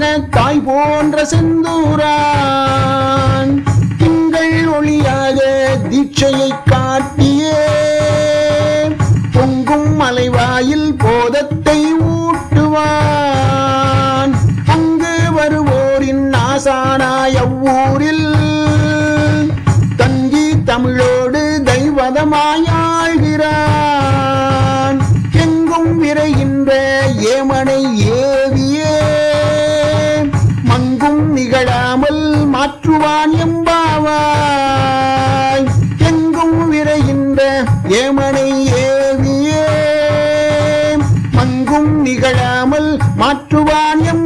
தாய் போன்ற செந்தூரான் திங்கள் ஒளியாக தீட்சையை காட்டியே பொங்கும் மலைவாயில் போதத்தை ஊட்டுவான் அங்கு வருவோரின் ஆசானாய் அவ்வூரில் தங்கி தமிழோடு தெய்வதமாயாழ்கிறான் எங்கும் விரைகின்ற ஏமனை ஏவியே மங்கும் நிகழாமல் மாற்றுவான் எம்பாவாய் எங்கும் விரைகின்ற ஏமனை ஏவியே மங்கும் நிகழாமல் மாற்றுவான் எம்